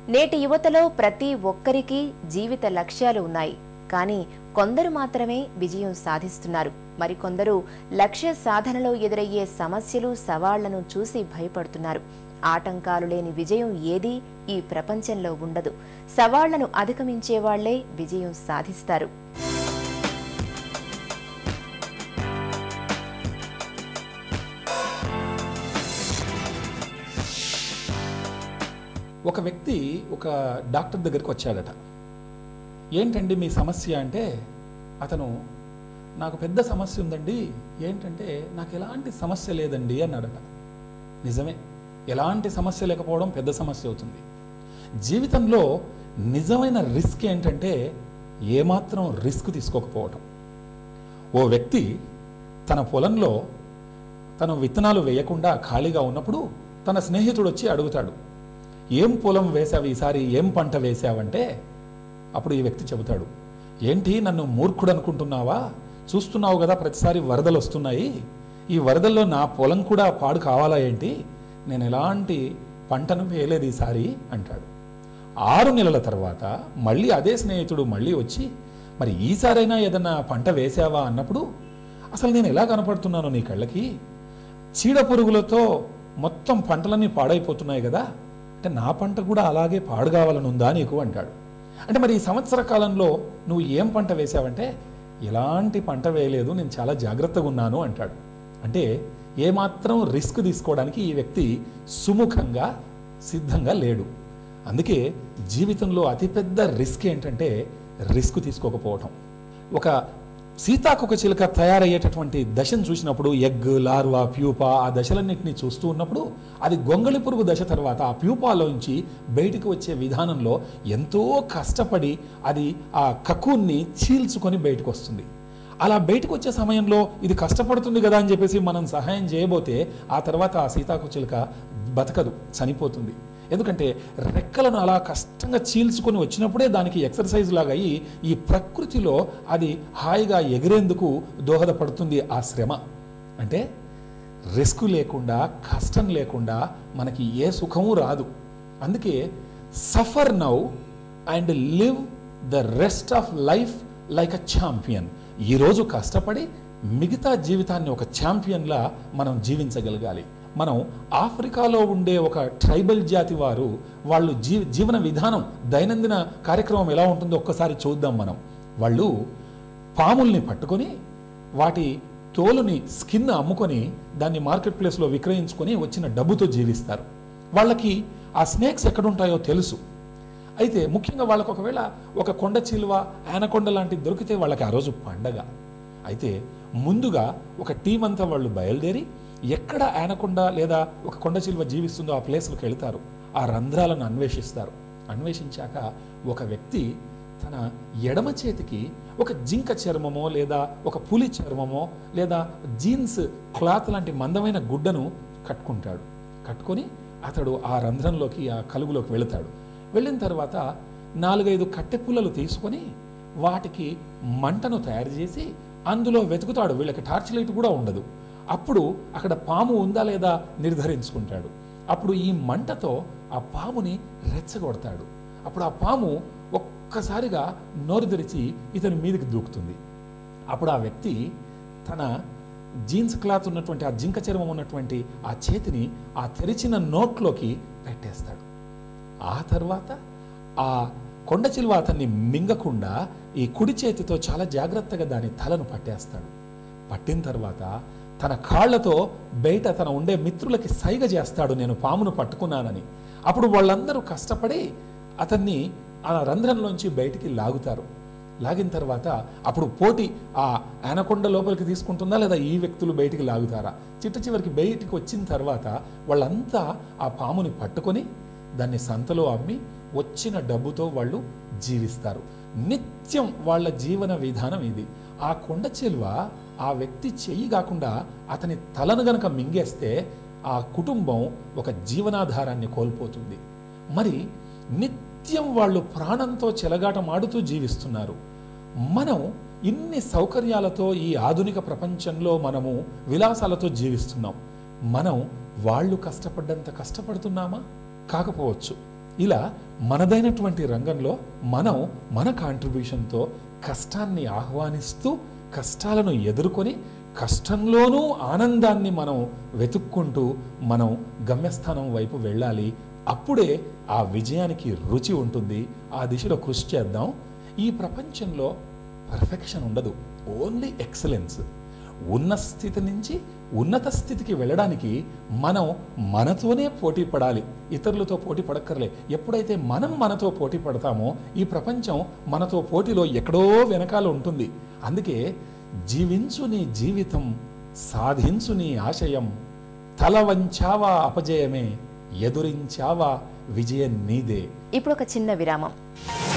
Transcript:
నేటి యువతలో ప్రతి ఒక్కరికి జీవిత లక్ష్యాలు ఉన్నాయి కానీ కొందరు మాత్రమే విజయం సాధిస్తున్నారు మరికొందరు లక్ష్య సాధనలో ఎదురయ్యే సమస్యలు సవాళ్లను చూసి భయపడుతున్నారు ఆటంకాలు లేని విజయం ఏదీ ఈ ప్రపంచంలో ఉండదు సవాళ్లను అధిగమించే వాళ్లే విజయం సాధిస్తారు ఒక వ్యక్తి ఒక డాక్టర్ దగ్గరికి వచ్చాడట ఏంటండి మీ సమస్య అంటే అతను నాకు పెద్ద సమస్య ఉందండి ఏంటంటే నాకు ఎలాంటి సమస్య లేదండి అన్నాడట నిజమే ఎలాంటి సమస్య లేకపోవడం పెద్ద సమస్య అవుతుంది జీవితంలో నిజమైన రిస్క్ ఏంటంటే ఏమాత్రం రిస్క్ తీసుకోకపోవటం ఓ వ్యక్తి తన పొలంలో తను విత్తనాలు వేయకుండా ఖాళీగా ఉన్నప్పుడు తన స్నేహితుడు వచ్చి అడుగుతాడు ఏం పొలం వేశావు ఈసారి ఏం పంట వేశావంటే అప్పుడు ఈ వ్యక్తి చెబుతాడు ఏంటి నన్ను మూర్ఖుడు అనుకుంటున్నావా చూస్తున్నావు కదా ప్రతిసారి వరదలు వస్తున్నాయి ఈ వరదల్లో నా పొలం కూడా పాడు కావాలా ఏంటి నేను ఎలాంటి పంటను వేయలేదు ఈసారి అంటాడు ఆరు నెలల తర్వాత మళ్ళీ అదే స్నేహితుడు మళ్ళీ వచ్చి మరి ఈసారైనా ఏదన్నా పంట వేశావా అన్నప్పుడు అసలు నేను ఎలా కనపడుతున్నాను నీ కళ్ళకి చీడ పురుగులతో మొత్తం పంటలన్నీ పాడైపోతున్నాయి కదా అంటే నా పంట కూడా అలాగే పాడు కావాలని ఉందా నీకు అంటాడు అంటే మరి ఈ సంవత్సర కాలంలో నువ్వు ఏం పంట వేశావంటే ఎలాంటి పంట వేయలేదు నేను చాలా జాగ్రత్తగా ఉన్నాను అంటాడు అంటే ఏమాత్రం రిస్క్ తీసుకోవడానికి ఈ వ్యక్తి సుముఖంగా సిద్ధంగా లేడు అందుకే జీవితంలో అతిపెద్ద రిస్క్ ఏంటంటే రిస్క్ తీసుకోకపోవటం ఒక సీతాకొక చిలుక తయారయ్యేటటువంటి దశను చూసినప్పుడు ఎగ్ లార్వా ప్యూపా ఆ దశలన్నింటినీ చూస్తూ ఉన్నప్పుడు అది గొంగళి పురుగు దశ తర్వాత ఆ ప్యూపాలోంచి బయటికి వచ్చే విధానంలో ఎంతో కష్టపడి అది ఆ కకూన్ని చీల్చుకొని బయటకు వస్తుంది అలా బయటకు వచ్చే సమయంలో ఇది కష్టపడుతుంది కదా అని చెప్పేసి మనం సహాయం చేయబోతే ఆ తర్వాత ఆ సీతాకు చిలుక బతకదు చనిపోతుంది ఎందుకంటే రెక్కలను అలా కష్టంగా చీల్చుకొని వచ్చినప్పుడే దానికి ఎక్సర్సైజ్ లాగా అయ్యి ఈ ప్రకృతిలో అది హాయిగా ఎగిరేందుకు దోహదపడుతుంది ఆ శ్రమ అంటే రిస్క్ లేకుండా కష్టం లేకుండా మనకి ఏ సుఖము రాదు అందుకే suffer now and live the rest of life like a champion ఈరోజు కష్టపడి మిగతా జీవితాన్ని ఒక ఛాంపియన్లా మనం జీవించగలగాలి మనం ఆఫ్రికాలో ఉండే ఒక ట్రైబల్ జాతి వారు వాళ్ళు జీ జీవన విధానం దైనందిన కార్యక్రమం ఎలా ఉంటుందో ఒక్కసారి చూద్దాం మనం వాళ్ళు పాముల్ని పట్టుకొని వాటి తోలుని స్కిన్ అమ్ముకొని దాన్ని మార్కెట్ ప్లేస్లో విక్రయించుకొని వచ్చిన డబ్బుతో జీవిస్తారు వాళ్ళకి ఆ స్నేక్స్ ఎక్కడుంటాయో తెలుసు అయితే ముఖ్యంగా వాళ్ళకు ఒకవేళ ఒక కొండ చిలువ ఆనకొండ లాంటివి దొరికితే వాళ్ళకి ఆ రోజు పండగ అయితే ముందుగా ఒక టీం అంతా వాళ్ళు బయలుదేరి ఎక్కడ ఆనకొండ లేదా ఒక కొండ చిలువ జీవిస్తుందో ఆ ప్లేస్లకు వెళ్తారు ఆ రంధ్రాలను అన్వేషిస్తారు అన్వేషించాక ఒక వ్యక్తి తన ఎడమ చేతికి ఒక జింక చర్మమో లేదా ఒక పులి చర్మమో లేదా జీన్స్ క్లాత్ లాంటి మందమైన గుడ్డను కట్టుకుంటాడు కట్టుకొని అతడు ఆ రంధ్రంలోకి ఆ కలుగులోకి వెళతాడు వెళ్ళిన తర్వాత నాలుగైదు కట్టె పుల్లలు తీసుకొని వాటికి మంటను తయారు చేసి అందులో వెతుకుతాడు వీళ్ళకి టార్చ్ లైట్ కూడా ఉండదు అప్పుడు అక్కడ పాము ఉందా లేదా నిర్ధారించుకుంటాడు అప్పుడు ఈ మంటతో ఆ పాముని రెచ్చగొడతాడు అప్పుడు ఆ పాము ఒక్కసారిగా నోరు తెరిచి ఇతని మీదకి దూకుతుంది అప్పుడు ఆ వ్యక్తి తన జీన్స్ క్లాత్ ఉన్నటువంటి ఆ జింక చర్మం ఉన్నటువంటి ఆ చేతిని ఆ తెరిచిన నోట్లోకి పెట్టేస్తాడు ఆ తర్వాత ఆ కొండ చిలువ అతన్ని మింగకుండా ఈ కుడి చేతితో చాలా జాగ్రత్తగా దాని తలను పట్టేస్తాడు పట్టిన తర్వాత తన కాళ్లతో బయట తన ఉండే మిత్రులకి సైగ చేస్తాడు నేను పామును పట్టుకున్నానని అప్పుడు వాళ్ళందరూ కష్టపడి అతన్ని ఆ రంధ్రంలోంచి బయటికి లాగుతారు లాగిన తర్వాత అప్పుడు పోటీ ఆ ఆనకొండ లోపలికి తీసుకుంటుందా లేదా ఈ వ్యక్తులు బయటికి లాగుతారా చిట్ట చివరికి బయటికి వచ్చిన తర్వాత వాళ్ళంతా ఆ పాముని పట్టుకొని దాన్ని సంతలో అమ్మి వచ్చిన డబ్బుతో వాళ్ళు జీవిస్తారు నిత్యం వాళ్ళ జీవన విధానం ఇది ఆ కొండ చెలువ ఆ వ్యక్తి చెయ్యి కాకుండా అతని తలను గనక మింగేస్తే ఆ కుటుంబం ఒక జీవనాధారాన్ని కోల్పోతుంది మరి నిత్యం వాళ్ళు ప్రాణంతో చెలగాటమాడుతూ జీవిస్తున్నారు మనం ఇన్ని సౌకర్యాలతో ఈ ఆధునిక ప్రపంచంలో మనము విలాసాలతో జీవిస్తున్నాం మనం వాళ్ళు కష్టపడ్డంత కష్టపడుతున్నామా కాకపోవచ్చు ఇలా మనదైనటువంటి రంగంలో మనం మన కాంట్రిబ్యూషన్తో కష్టాన్ని ఆహ్వానిస్తూ కష్టాలను ఎదుర్కొని కష్టంలోనూ ఆనందాన్ని మనం వెతుక్కుంటూ మనం గమ్యస్థానం వైపు వెళ్ళాలి అప్పుడే ఆ విజయానికి రుచి ఉంటుంది ఆ దిశలో కృషి చేద్దాం ఈ ప్రపంచంలో పర్ఫెక్షన్ ఉండదు ఓన్లీ ఎక్సలెన్స్ ఉన్న స్థితి నుంచి ఉన్నత స్థితికి వెళ్ళడానికి మనం మనతోనే పోటీ పడాలి ఇతరులతో పోటీ పడక్కర్లే ఎప్పుడైతే మనం మనతో పోటీ పడతామో ఈ ప్రపంచం మనతో పోటీలో ఎక్కడో వెనకాల ఉంటుంది అందుకే జీవించు నీ జీవితం సాధించు నీ ఆశయం తల వంచావా అపజయమే ఎదురించావా విజయం నీదే ఇప్పుడు ఒక చిన్న విరామం